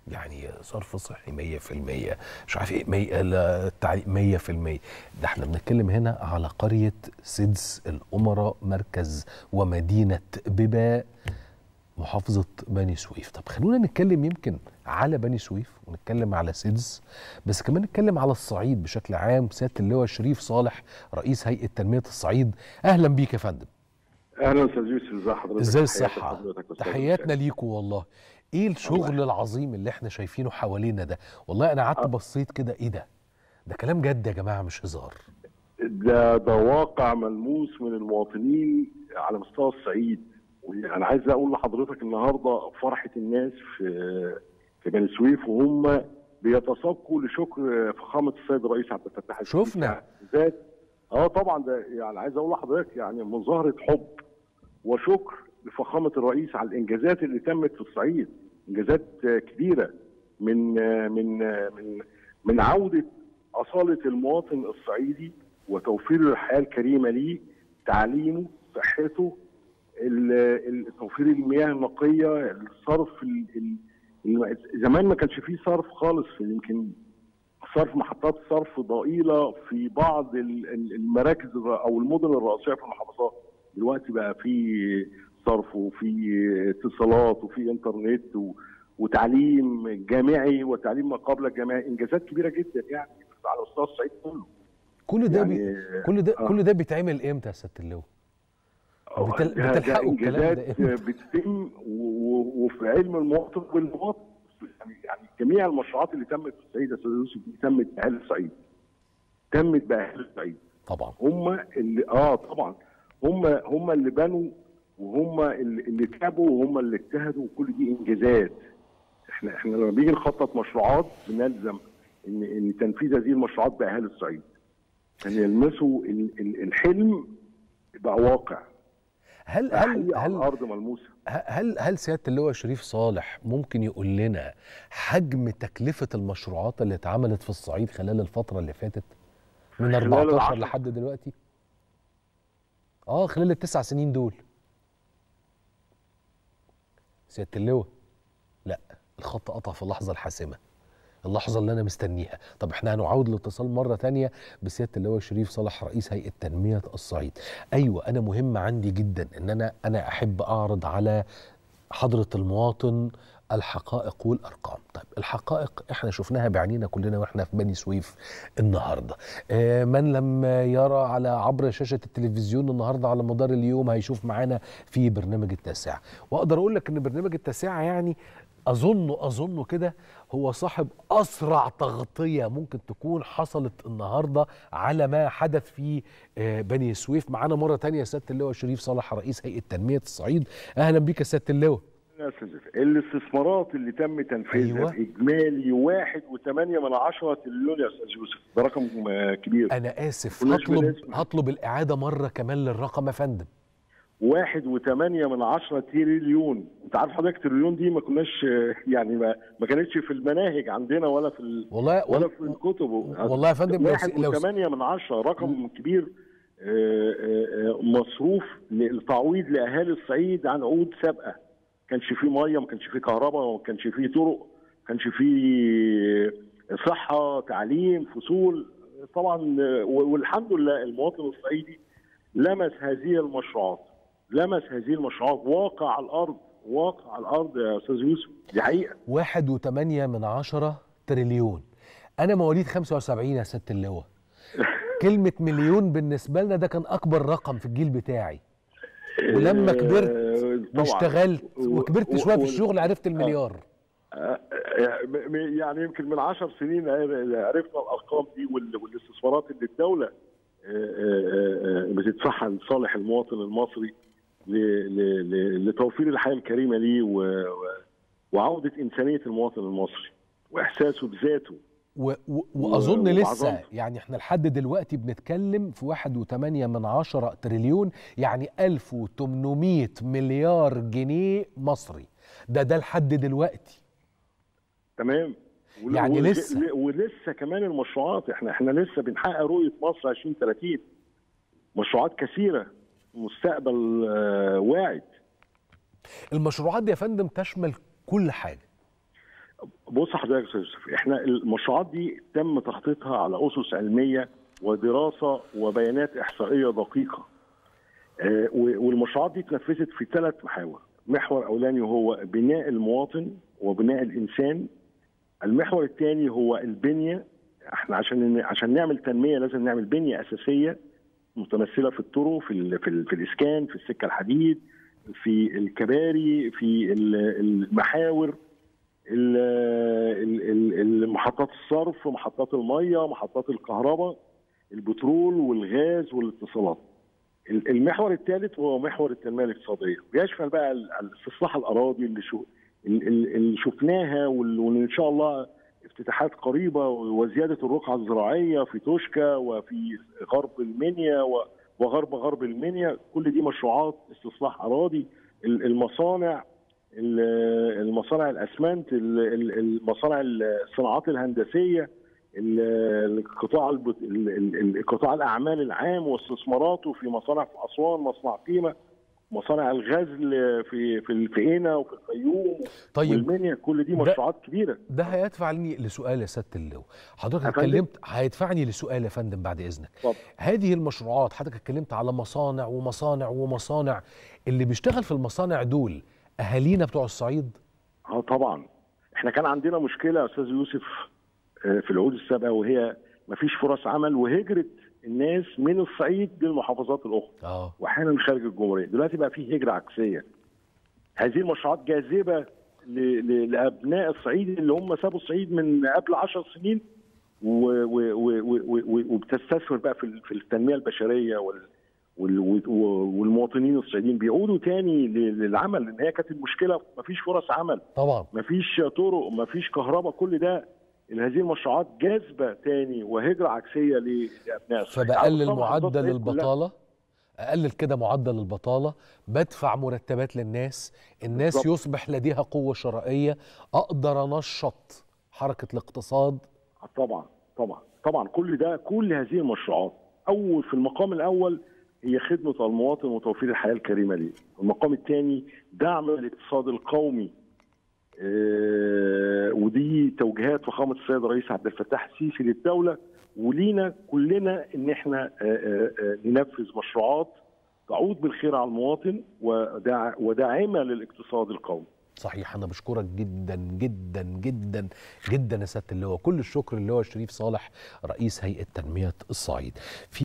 يعني صرف صحي 100% مش عارف ايه مي... لا، التعليم 100% ده احنا بنتكلم هنا على قريه سدس الامراء مركز ومدينه ببا محافظه بني سويف طب خلونا نتكلم يمكن على بني سويف ونتكلم على سدس بس كمان نتكلم على الصعيد بشكل عام سياده اللواء شريف صالح رئيس هيئه تنميه الصعيد اهلا بيك يا فندم اهلا استاذ يوسف ازي حضرتك ازاي تحياتي الصحه لحضرتك أستاذ تحياتنا يوسف. ليكوا والله ايه الشغل العظيم اللي احنا شايفينه حوالينا ده والله انا قعدت بصيت كده ايه ده ده كلام جد يا جماعه مش هزار ده ده واقع ملموس من المواطنين على مستوى الصعيد انا عايز اقول لحضرتك النهارده فرحه الناس في في بني سويف وهم بيتسابقوا لشكر فخامه السيد الرئيس عبد الفتاح السيسي. شفنا. ذات اه طبعا ده يعني عايز اقول لحضرتك يعني مظاهره حب وشكر لفخامه الرئيس على الانجازات اللي تمت في الصعيد انجازات آه، كبيره من آه، من آه، من من عوده اصاله المواطن الصعيدي وتوفير الحياه الكريمه ليه تعليمه صحته ال- ال- توفير المياه النقيه الصرف ال- ال- الم- زمان ما كانش فيه صرف خالص في يمكن صرف محطات صرف ضئيله في بعض ال- ال- المراكز الر- او المدن الرئيسيه في المحافظات دلوقتي بقى في صرف وفي اتصالات وفي انترنت و- وتعليم جامعي وتعليم ما قبل الجامعي انجازات كبيره جدا يعني على مستوى الصعيد كله كل ده بي... يعني كل ده آه. كل ده بيتعمل امتى يا سياده اللواء بتل- ده- ده بتلحقوا الكلام ده انجازات إمتى؟ بتتم و- و- وفي علم المواطن والمواطن يعني يعني جميع المشروعات اللي تمت في الصعيد يا استاذ يوسف دي تمت باهل الصعيد تمت باهل الصعيد طبعا هم اللي اه طبعا هم هم اللي بنوا وهم اللي, اللي تعبوا وهم اللي اجتهدوا وكل دي انجازات احنا احنا لما بيجي نخطط مشروعات بنلزم ان ان تنفيذ هذه المشروعات باهل الصعيد كان يلمسوا ال- ال- الحلم يبقى واقع هل بقى هل حقيقة على هل الارض ملموسه هل هل سياده اللواء شريف صالح ممكن يقول لنا حجم تكلفه المشروعات اللي اتعملت في الصعيد خلال الفتره اللي فاتت من خلال 14 العشر. لحد دلوقتي اه خلال التسع سنين دول سياده اللواء لا الخط قطع في اللحظه الحاسمه اللحظه اللي انا مستنيها طب احنا هنعود الاتصال مره تانية بسياده اللواء شريف صالح رئيس هيئه تنميه الصعيد ايوه انا مهم عندي جدا ان انا انا احب اعرض على حضره المواطن الحقائق والارقام طيب الحقائق احنا شفناها بعينينا كلنا واحنا في بني سويف النهارده آه، من لم يرى على عبر شاشه التلفزيون النهارده على مدار اليوم هيشوف معانا في برنامج التاسعه واقدر اقول لك ان برنامج التاسعه يعني اظن اظن كده هو صاحب اسرع تغطيه ممكن تكون حصلت النهارده على ما حدث في آه، بني سويف معانا مره تانية سياده اللواء شريف صالح رئيس هيئه تنميه الصعيد اهلا بيك يا سياده اللواء يا أستاذ يوسف، الاستثمارات اللي تم تنفيذها أيوة. باجمالي واحد وثمانية من عشرة تريليون يا استاذ يوسف ده رقم آه، كبير انا اسف كناش هطلب بنسمع. هطلب الاعاده مره كمان للرقم يا فندم واحد وثمانية من عشرة تريليون انت عارف حضرتك تريليون دي ما كناش آه، يعني ما, ما كانتش في المناهج عندنا ولا في ال... والله ولا وال- في الكتب والله يا فندم لو واحد س- لو س- وثمانية من عشرة رقم كبير آه، آه، آه، مصروف للتعويض لاهالي الصعيد عن عقود سابقه كانش فيه ميه ما كانش فيه كهرباء ما كانش فيه طرق ما كانش فيه صحه تعليم فصول طبعا آه، والحمد لله المواطن الصعيدي لمس هذه المشروعات لمس هذه المشروعات واقع على الارض واقع على الارض يا استاذ يوسف دي حقيقه واحد وثمانية من عشرة تريليون أنا مواليد 75 يا سيادة اللواء كلمة مليون بالنسبة لنا ده كان أكبر رقم في الجيل بتاعي ولما كبرت آه، طبعاً. واشتغلت و- وكبرت و- شوية في و- الشغل عرفت المليار آه، آه، م- م- يعني يمكن من عشر سنين عرفنا الارقام دي وال- والاستثمارات اللي الدوله آه، آه، آه، بتدفعها لصالح المواطن المصري ل- ل- ل- لتوفير الحياه الكريمه ليه و- و- وعوده انسانيه المواطن المصري واحساسه بذاته و و وأظن و- لسه وعظمته. يعني احنا لحد دلوقتي بنتكلم في واحد وثمانية من عشرة تريليون يعني 1800 مليار جنيه مصري ده ده لحد دلوقتي تمام ول- يعني ول- لسه. ل- ولسه كمان المشروعات احنا احنا لسه بنحقق رؤيه مصر 2030 مشروعات كثيره مستقبل آه، واعد المشروعات دي يا فندم تشمل كل حاجة بص حضرتك يا استاذ يوسف احنا المشروعات دي تم تخطيطها على اسس علميه ودراسه وبيانات احصائيه دقيقه. آه، و- والمشروعات دي اتنفذت في ثلاث محاور، محور اولاني هو بناء المواطن وبناء الانسان. المحور الثاني هو البنيه احنا عشان عشان نعمل تنميه لازم نعمل بنيه اساسيه متمثله في الطرق في ال في, ال في الاسكان في السكه الحديد في الكباري في ال- المحاور ال- ال- ال- ال- محطات الصرف محطات الميه محطات الكهرباء البترول والغاز والاتصالات ال- المحور الثالث هو محور التنميه الاقتصاديه ويشمل بقى ال- الاستصلاح الاراضي اللي شو ال- ال- اللي شفناها وال- وان شاء الله افتتاحات قريبه وزياده الرقعه الزراعيه في توشكا وفي غرب المنيا و- وغرب غرب المنيا كل دي مشروعات استصلاح اراضي ال- المصانع ال- المصانع الاسمنت ال- ال- المصانع الصناعات الهندسيه ال- القطاع الب- ال- ال- قطاع الاعمال العام واستثماراته في مصانع في اسوان مصنع قيمه مصانع الغزل في في في قنا وفي الفيوم طيب والمنيا كل دي ده- مشروعات كبيره ده هيدفعني لسؤال يا سياده اللواء حضرتك يا فندم. اتكلمت هيدفعني لسؤال يا فندم بعد اذنك اتفضل هذه المشروعات حضرتك اتكلمت على مصانع ومصانع ومصانع اللي بيشتغل في المصانع دول اهالينا بتوع الصعيد اه طبعا احنا كان عندنا مشكله يا استاذ يوسف آه، في العهود السابقه وهي مفيش فرص عمل وهجره الناس من الصعيد للمحافظات الاخرى اه واحيانا خارج الجمهوريه دلوقتي بقى في هجره عكسيه هذه المشروعات جاذبه ل- ل- لابناء الصعيد اللي هم سابوا الصعيد من قبل عشر سنين و- و- و- و- و- وبتستثمر بقى في ال- في التنميه البشريه وال وال- وال- والمواطنين الصعيديين بيعودوا تاني ل- للعمل لان هي كانت المشكله مفيش فرص عمل طبعا مفيش طرق مفيش كهرباء كل ده إن هذه المشروعات جاذبه تاني وهجره عكسيه ل- لابناء الصعيد فبقلل طبعاً معدل الصعيد كلها. البطاله اقلل كده معدل البطاله بدفع مرتبات للناس الناس بالظبط. يصبح لديها قوه شرائيه اقدر انشط حركه الاقتصاد طبعا طبعا طبعا كل ده كل هذه المشروعات اول في المقام الاول هي خدمه المواطن وتوفير الحياه الكريمه ليه. المقام الثاني دعم الاقتصاد القومي آه، ودي توجيهات فخامه السيد الرئيس عبد الفتاح السيسي للدوله ولينا كلنا ان احنا آه، آه، آه، ننفذ مشروعات تعود بالخير على المواطن وداع- وداعمه للاقتصاد القومي. صحيح انا بشكرك جدا جدا جدا جدا يا سياده اللواء كل الشكر اللواء شريف صالح رئيس هيئه تنميه الصعيد في